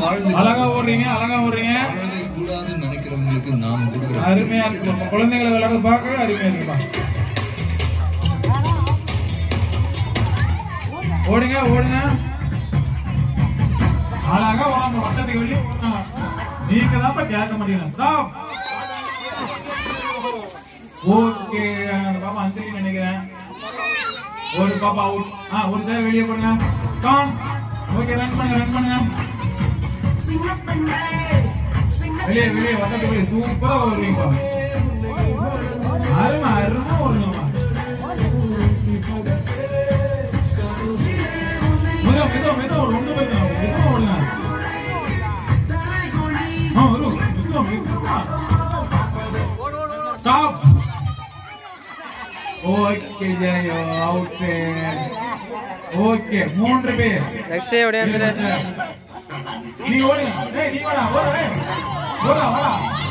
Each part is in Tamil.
வாழ்ந்து அழகா ஓடுறீங்க அழகா ஓடுறீங்க வாழவே கூடாதுன்னு நினைக்கிறவங்களுக்கு நாம் கொடுக்குற அருமையா இருக்கு நம்ம குழந்தைகளை விளையாட பார்க்கவே அருமையா இருக்குப்பா ஓடுங்க ஓடுங்க அழகா ஓடாம வட்டத்துக்கு வெளியே ஓடணும் நீங்க தான் கேட்க மாட்டீங்க ஸ்டாப் ஓகே பாப்பா அஞ்சலி நினைக்கிறேன் ஒரு பாப்பா அவுட் ஆ ஒரு பேர் வெளியே போடுங்க கம் ஓகே ரன் பண்ணுங்க ரன் பண்ணுங்க வெளியே வெளியே வட்டத்துக்கு வெளியே சூப்பரா ஓடுறீங்கப்பா அருமை அருமை ஓடுங்கம்மா மெதுவா மெதுவா மெதுவா ஓடு ஒண்ணு மெதுவா மெதுவா ஓடுங்க ஆ வரும் மெதுவா மெதுவா ஸ்டாப் ஓகே ஜெயோ அவுட் ஓகே மூன்று பேர் நெக்ஸ்ட் அப்படியே நீ ஓடுங்க டேய் நீ வாடா ஓடு டேய் ஓடா வாடா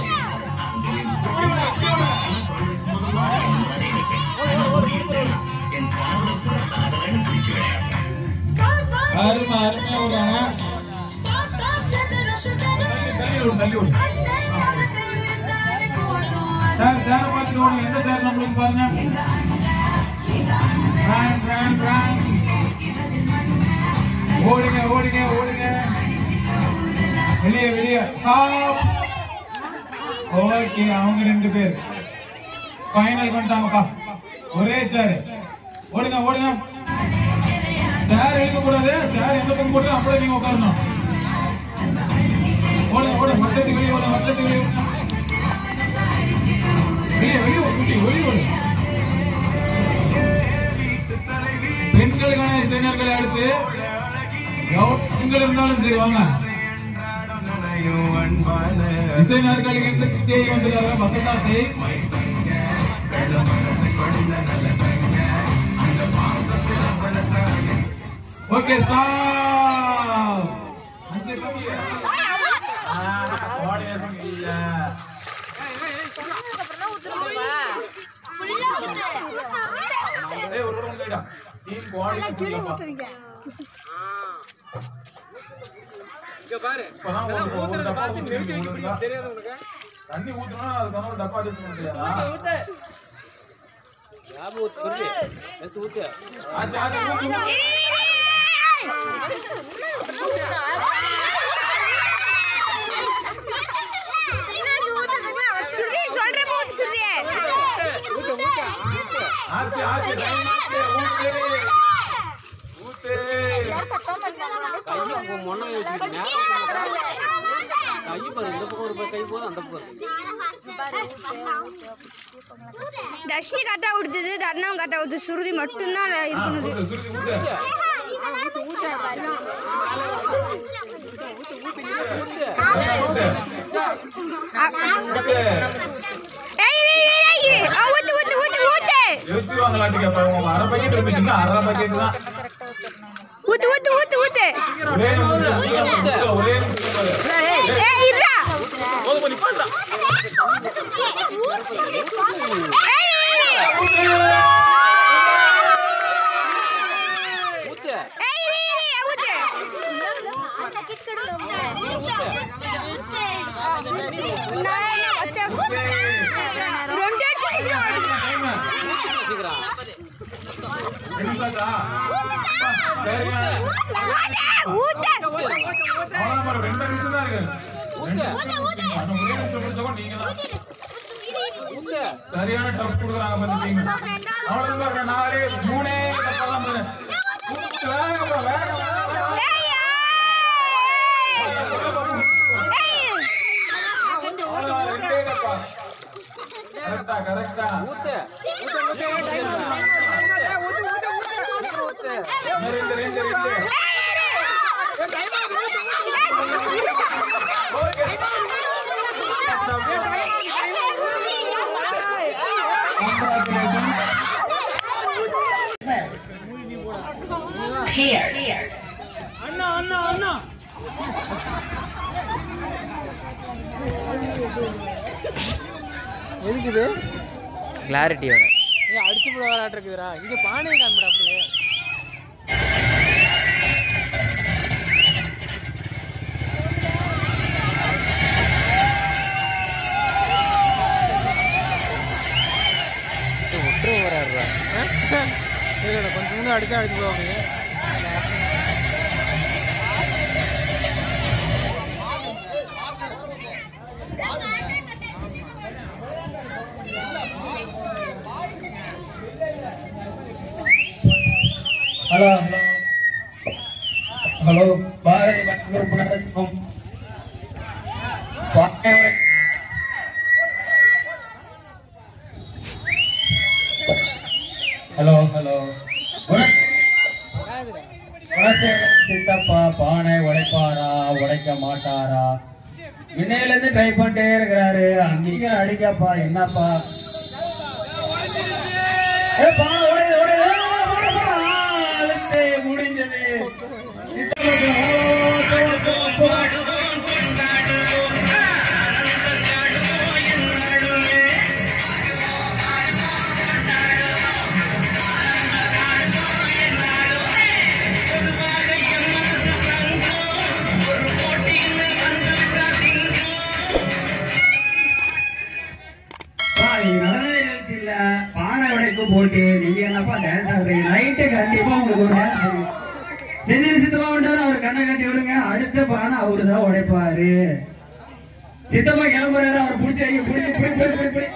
அருமை அருமை ஓடுறாங்க தள்ளி விடு தள்ளி விடு சார் சார் பார்த்துட்டு ஓடுங்க எந்த சார் நம்மளுக்கு பாருங்க ரன் ரன் ரன் ஓடுங்க ஓடுங்க ஓடுங்க வெளியே வெளியே ஸ்டாப் ஓகே அவங்க ரெண்டு பேர் ஃபைனல் பண்ணிட்டாங்கப்பா ஒரே சேர் ஓடுங்க ஓடுங்க சேர் இழுக்க கூடாது சேர் எந்த பக்கம் போட்டு அப்படியே நீங்க உட்காரணும் ஓடுங்க ஓடுங்க வட்டத்துக்கு வெளியே ஓடுங்க வட்டத்துக்கு வெளியே ஓடுங்க. வெளியே வெளியே ஓடு குட்டி வெளியே ஓடு பெண்களுக்கான இசைஞர்களை அடுத்து எவ்வளவு பெண்கள் இருந்தாலும் சரி வாங்க இசைஞர்களுக்கு எந்த தேய் வந்துடுறாங்க வசந்தா தேய் ஓகே ஸ்டாப் அஞ்சு கம்மி பாடி இல்ல ஏய் ஒரு ரவுண்ட் லைடா டீம் பாடி இப்பதான் ஒரு- ஒரு டப்பா ஊத்தி விடுறதா? தண்ணி ஊத்துனா அதுக்கான ஒரு டப்பா யூஸ் பண்ண முடியாதா ஆச்சு, ஆச்சு, ஊத்து, ஊத்து. சுருதி சொல்ற போது சுருதி ஆச்சு, ஆச்சு, time ஆச்சு, ஊத்து. ஊத்து. தர்ஷினி கரெக்டா கொடுத்தது தர்ணம் கரெக்டா கொடுத்தது சுருதி மட்டும்தான் ஆ, இருக்கணும் ஊத்து, சுருதி, ஊத்து. ஊத்து. ஏய் ஏய், ஏய், ஏய், ஆ, ஊத்து ஊத்து ஊத்து ஊத்து எரிச்சிருவாங்களாட்டுக்கு அப்ப அவங்க அரை packet இருந்துச்சுன்னா அரை packet தான். ஊத்து ஊத்து ஊத்து ஊத்து ஒரே நிமிஷம், சீக்கிரம் ஊத்து, ஒரே நிமிஷம் பாரு. ஏய் இருடா ஏய் ஏய், ஏய் ஏய், ஏய், ஊத்து நான் ஒத்த- ரெண்டு அடிச்சு ரெடிசாச்சா? சரிங்க. ஊத்து அவ்வளவுதான் பாரு, ரெண்டு நிமிஷம் தான் இருக்கு. ரெண்டு நிமிஷம் முடிச்சிங்க. அந்த ஒரே நிமிஷம் முடிச்சவங்க நீங்க தான். சரியான டஃப் கொடுக்குறாங்க பாரு team. அவ்வளவுதான் பாருங்க, நாலு, மூணே டப்பா தான் பாரு. ஊத்து, வேகம் பா, வேகம், வேகம், வேகம். ஏய் ஏய் அவ்வளவுதான், ரெண்டே டப்பா. கரெக்டா கரெக்டா ரெண்டு ரெண்டு ரெண்டு எதுக்குது கிளாரிட்டி வர ஏய் அடிச்சு போட வராட்டு இருக்குதுடா இங்க பானையை காமிடா அப்படியே இல்லை கொஞ்சம் முன்னாடி அடிச்சா அடிச்சு போவாங்க ஹலோ ஹலோ ஹலோ பாரதி மக்கள் புனரத்னம் பாரதி- ஹலோ ஹலோ குண- குணசேகரன் சித்தப்பா பானை உடைப்பாரா உடைக்க மாட்டாரா இன்னையில இருந்து ட்ரை பண்ணிட்டே இருக்கிறாரு அங்கேயும் அடிக்கப்பா என்னப்பா ஏ, பானை உடையுது, உடையுது. ஏ, பானை, பானை. ஆ, அழுத்து, முடிஞ்சது அப்பா, இது நடன நிகழ்ச்சி இல்ல பானை உடைக்கும் போட்டு நீங்க என்னப்பா டான்ஸ் ஆடுறீங்க நைட்டு கண்டிப்பா உங்களுக்கு ஒரு டான்ஸ் இருக்கு செந்தில் சித்தப்பா வந்தாரு அவர் கண்ணை கட்டி விடுங்க அடுத்த பானை அவரு தான் உடைப்பாரு சித்தப்பா கிளம்புறாரு அவர் பிடிச்சி வைங்க பிடிச்சி பிடி பிடி பிடி பிடி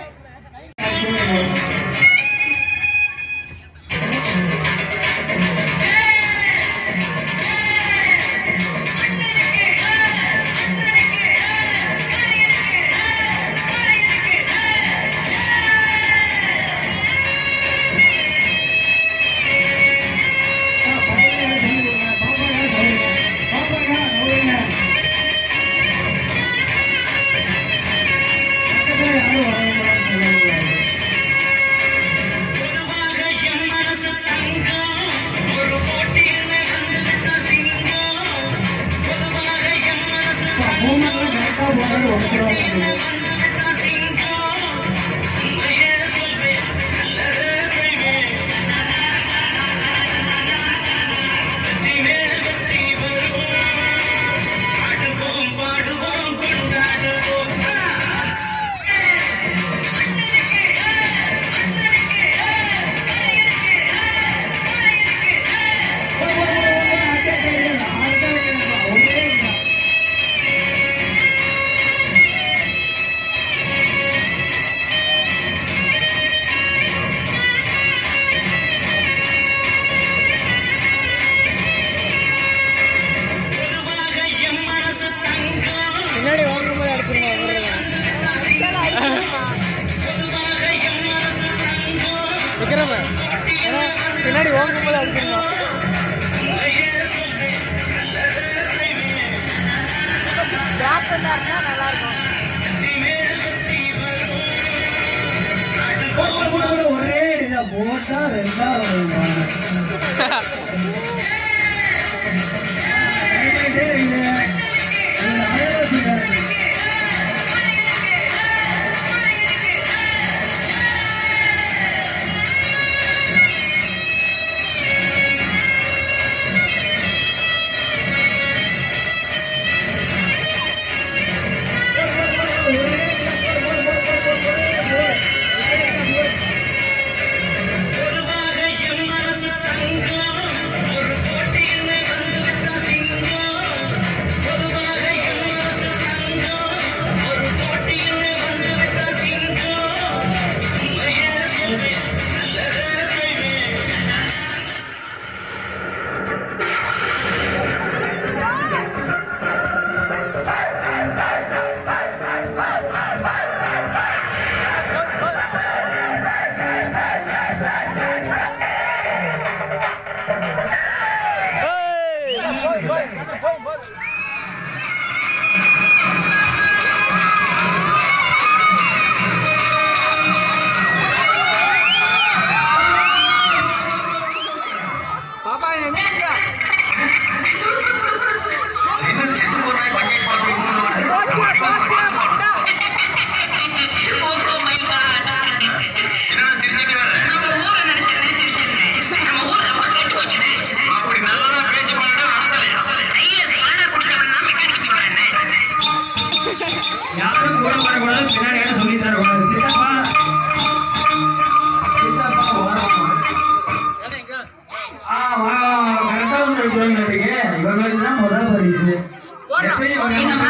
பின்னாடி வாங்கும்போது அடிச்சிருங்க விக்ரம ஏன்னா பின்னாடி வாங்கும்போது அடிச்சிருங்க ஒரே அடிதான் போட்டா ரெண்டாவது பொதுவாக என் மனசு தங்க சிவகங்கைக்கு இவங்களுக்கு தான் முதல் பரிசு எப்பயும் இவங்க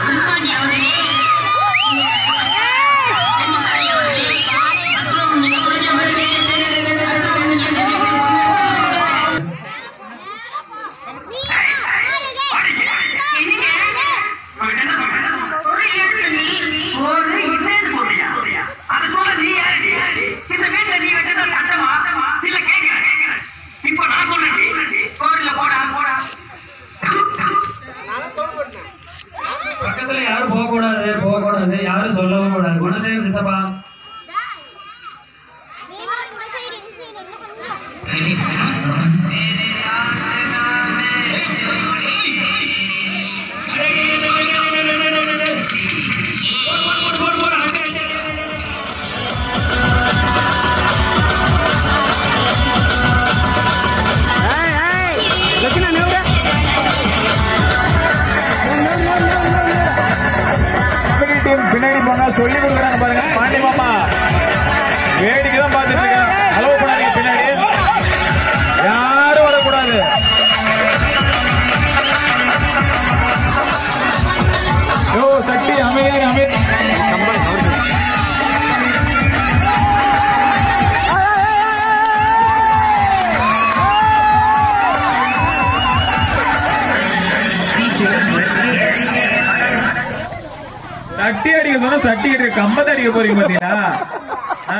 பக்கத்துல யாரும் போக கூடாது போக கூடாது யாரும் சொல்லவும் கூடாது குணசேகர் சித்தப்பா டீம் பின்னாடி போங்க சொல்லி கொடுக்குறாங்க பாருங்க பாண்டி மாமா வேடிக்கை தான் பார்த்துட்டு இருக்கேன் அலோவ் பண்ணாதீங்க பின்னாடி யாரும் வரக்கூடாது யோ சக்தி அமைதியாக அமைதி சட்டி அடிக்க சொன்னா சட்டி அடிக்க கம்பத்தை அடிக்க போறீங்க பாத்தீங்களா ஆ?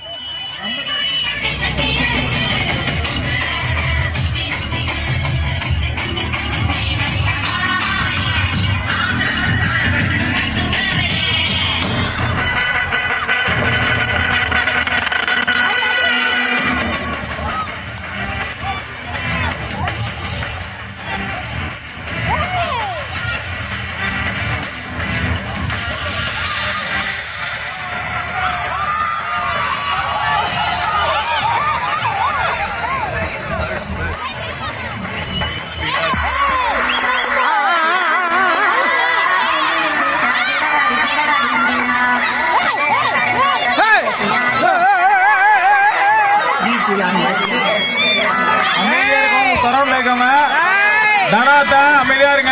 அமைதியா இருக்கவங்க சரௌண்ட்ல இருக்கவங்க தனாத்தா அமைதியா இருங்க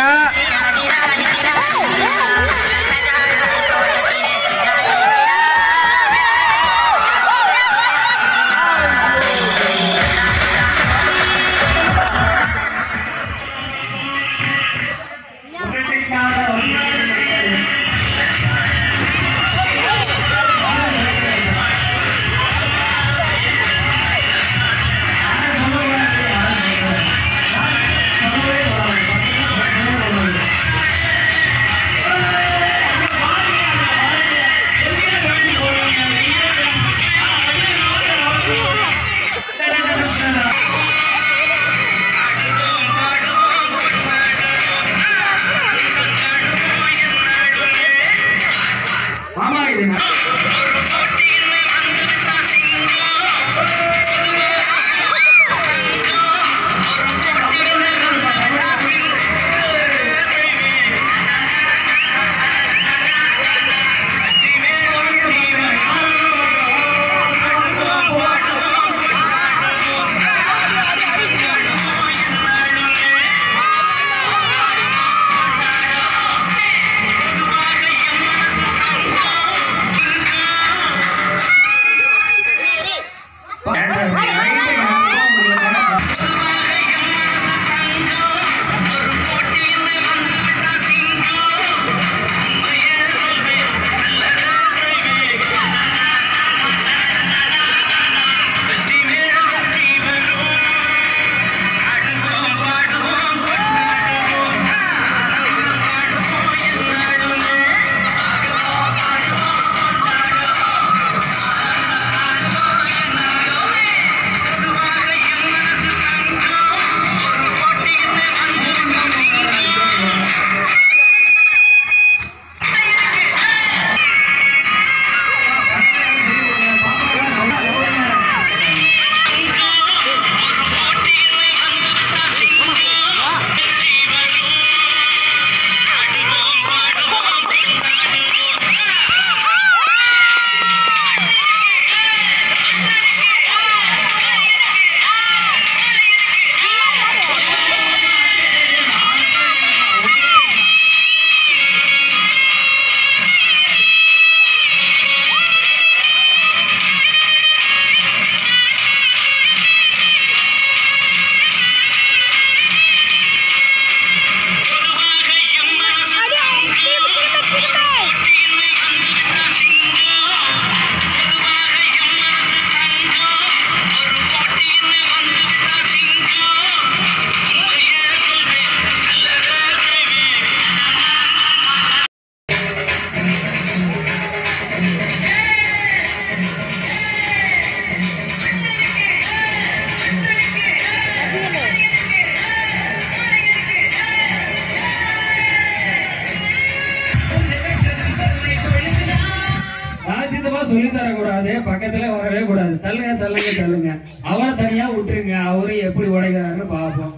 பக்கத்துல வரவே கூடாது தள்ளுங்க தள்ளுங்க தள்ளுங்க அவரை தனியா விட்டுருங்க அவரு எப்படி உடைக்கிறாருன்னு பார்ப்போம்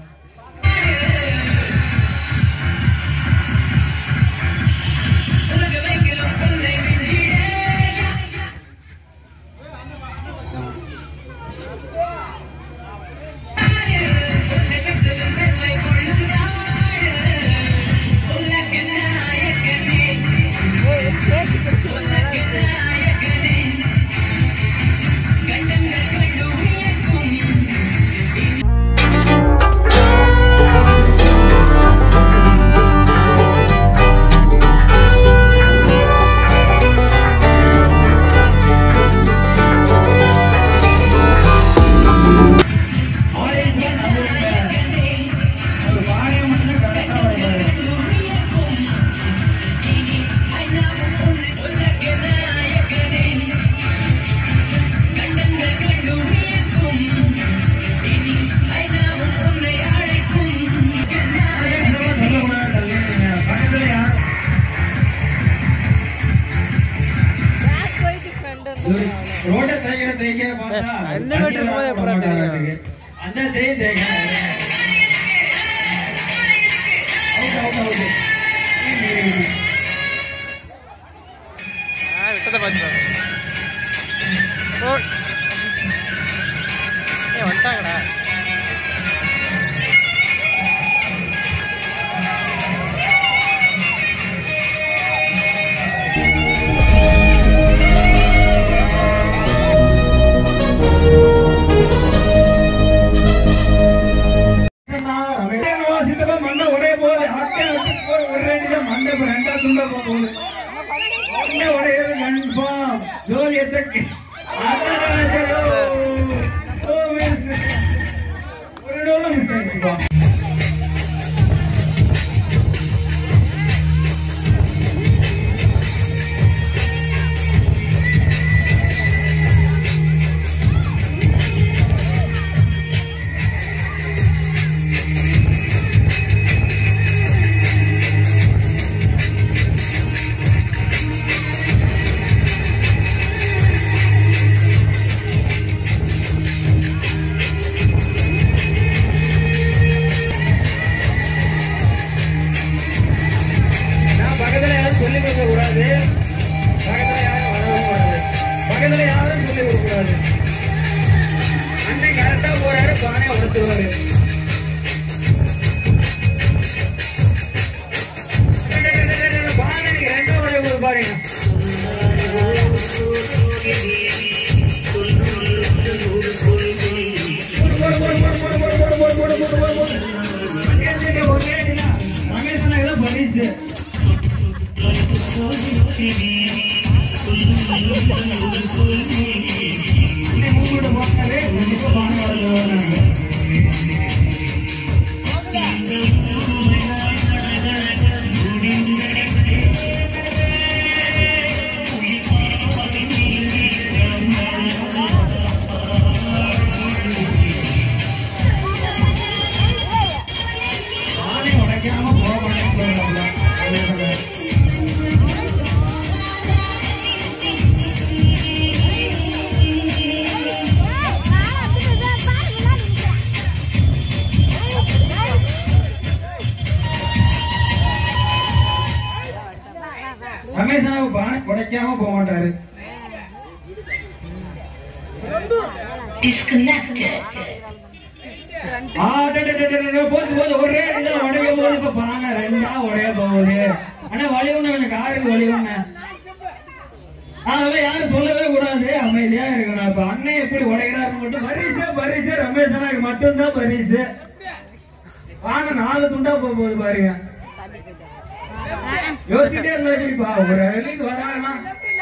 ஆரஞ்சு நம்மளுடைய ஒரு வாழை மட்டும் கரெக்டா வருவாரு சொல்லக்கூடாது, தள்ளிடுங்க. பக்கத்துல யாரும் ரோட தேய்க்கிற தேய்க்கிற பார்த்தா அந்த வீட்டு இருக்கும்போது எப்படா தெரியும்? அந்த தேய் தேய்க்க அவுட் அவுட் அவுட் ஆ விட்டதை பார்த்துக்கோ ஓ ஏ வந்துட்டாங்கடா சித்தப்பா மண்டை ஒரே போகுது அட்டை வச்சு போய் ஒரு ரெண்டு மண்டை இப்ப ரெண்டா துண்டா போக போகுது மண்டை உடையிறது கன்ஃபார்ம் ஜோதியத்தை அடடடடோ. ஓ, miss. ஒரு டோலும் மிஸ் ஆயிடுச்சுப்பா நான் பக்கத்துல யாரும் சொல்லி கொடுக்க கூடாது பக்கத்துல யாரும் வரவும் கூடாது பக்கத்துல யாரும் சொல்லி கொடுக்க கூடாது அண்ணன் கரெக்டா போறாரு பானை உடுத்துவாரு பானை ரெண்டா ஒரே ஒரு பாருங்க பரிசு உங்களோட பார்த்தாலே கண்டிப்பா பானை வளர்ந்து பானை உடைக்காம போக மாட்டேங்கிறாங்க ரமேஷனா பானை உடைக்காம போக மாட்டாரு ஆ, டே, டே, டே, டே, டே, போச்சு, போச்சு, ஒரே அடியில உடைக்க போகுது, இப்ப பானை ரெண்டா உடைய போகுது. அண்ணா, வலி ஒண்ணு, எனக்கு காருக்கு வலி ஒண்ணு. ஆ, அதெல்லாம் யாரும் சொல்லவே கூடாது அமைதியா இருக்கணும் இப்ப அண்ணன் எப்படி உடைக்கிறாருன்னு மட்டும் பரிசு பரிசு ரமேஷ் அண்ணாக்கு மட்டும்தான் பரிசு வாங்க நாலு துண்டா போக போகுது பாருங்க யோசிச்சுட்டே இருந்தா எப்படிப்பா ஒரு அடிக்கு வராங்கன்னா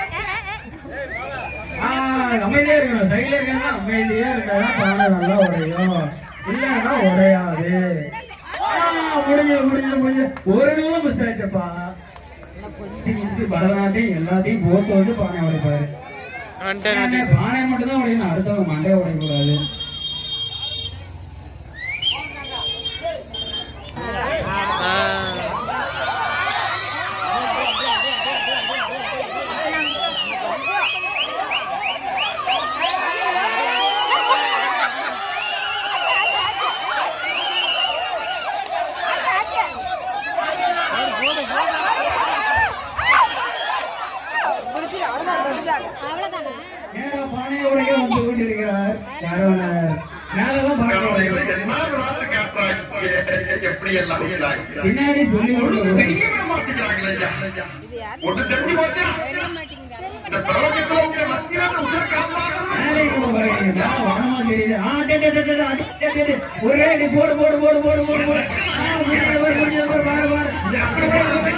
ஆ, அமைதியா இருக்கணும் சைடுல இருக்கா அமைதியா இருந்தாதான் பானை நல்லா உடையும் இல்லைன்னா உடையாது ஆ, முடிஞ்சது முடிஞ்சது முடிஞ்சது ஒரு நூலும் மிஸ் ஆயிடுச்சப்பா பரதநாட்டியம் எல்லாத்தையும் போட்டு வந்து பானை உடைப்பாரு வந்துட்டேன் ஆனா, பானை மட்டும் தான் உடையணும் அடுத்தவங்க மண்டையை உடைக்கக்கூடாது ஆ யாரும் மேலதான் பார்க்க எப்படி எல்லாம் பின்னாடி சொல்லி கொடுக்க ஒன்று தெரிஞ்சு போச்சா இந்த பிரபஞ்சத்துல உங்க மத்தியில உங்களை காப்பாற்றணும் மேலே இங்க பாருங்க, மேல வானமா தெரியுது. ஆ, டே, டே, டே, டே, டே, அடி, டே, டே, டே. ஒரே அடி, போடு, போடு, போடு, போடு, போடு, போடு. ஆ, முடிஞ்சது பாரு, முடிஞ்சது பாரு, பாரு, பாரு.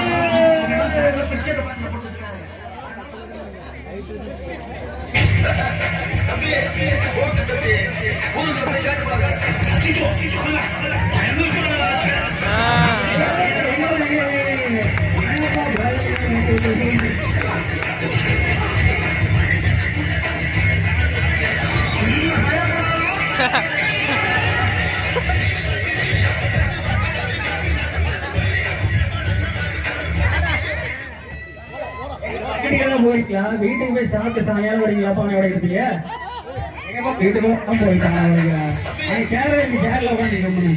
வீட்டுக்கெல்லாம் போயிருக்கலாம் வீட்டுக்கு போய் சாப்பிட்டு சாயங்காலம் வரீங்களா பானை உடைக்கிறதுக்கு எங்கப்பா வீட்டுக்கு தான் போயிட்டாங்க உடைக்கலாம் அந்த சேர இந்த சேர்ல உட்காந்து கம்மனு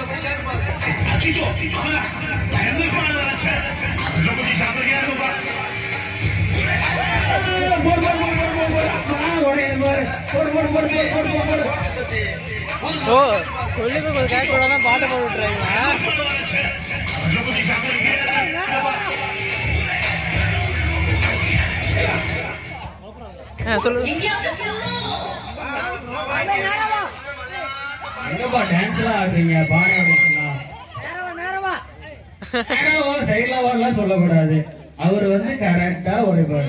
ஓ சொல்லி கொஞ்சம் கேட்க கூடாதான் பாட்டை போட்டு விட்டுறாங்களா ஆ சொல்லு எங்கப்பா டான்ஸ் எல்லாம் ஆடுறீங்க பானை உடைக்கலாம் நேரவா சைட்ல வரலாம் சொல்லக்கூடாது அவர் வந்து கரெக்டா உடைப்பாரு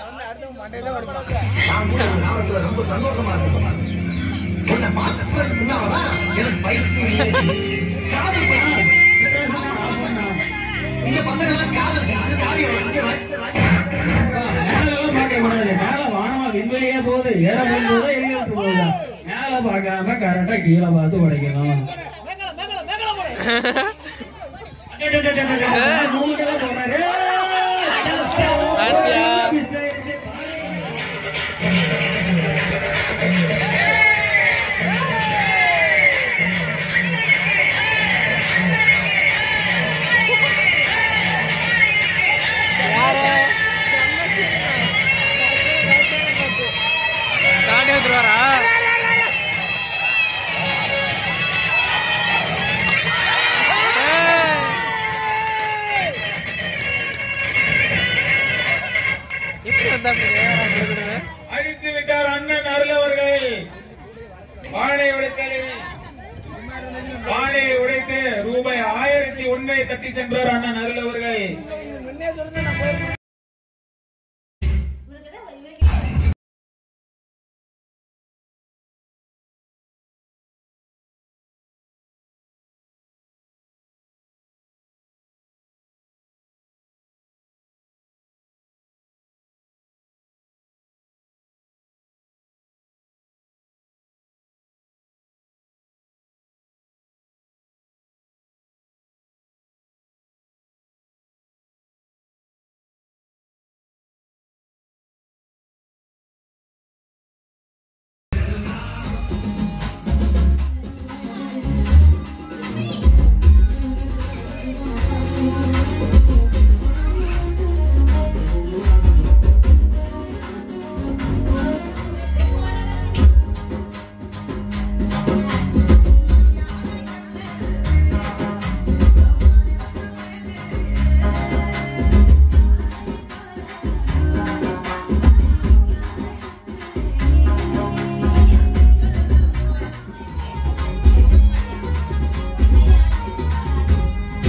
ரொம்ப சந்தோஷமா இருக்கு உன்னை பார்த்ததுக்கு முன்னாலதான் எனக்கு பைத்தியம் ஏறிடுச்சு. காதல் பண்ணி இந்த பசங்க எல்லாம் காதல் செஞ்சு காரியம் இங்க வந்து மேலெல்லாம் பார்க்க கூடாது மேல வானமா விண்வெளியே போகுது ஏற போகுதா எரியாட்டு போகுதா மேல பார்க்காம கரெக்டா கீழே பார்த்து உடைக்கணும் மூணுக்கெல்லாம் போனாரு. பாத்தியா? மிஸ் ஆயிடுச்சு. தாண்டி வந்துருவாரா எப்படி வந்தா அடித்து விட்டார் அண்ணன் அருள் அவர்கள் பானை உடைத்தலை பானையை உடைத்து ரூபாய் ஆயிரத்தி ஒன்றை தட்டி சென்றார் அண்ணன் அருள் அவர்கள்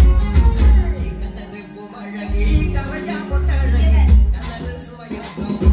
அழகி கரையா கொட்டழகி நல்லது சுவையா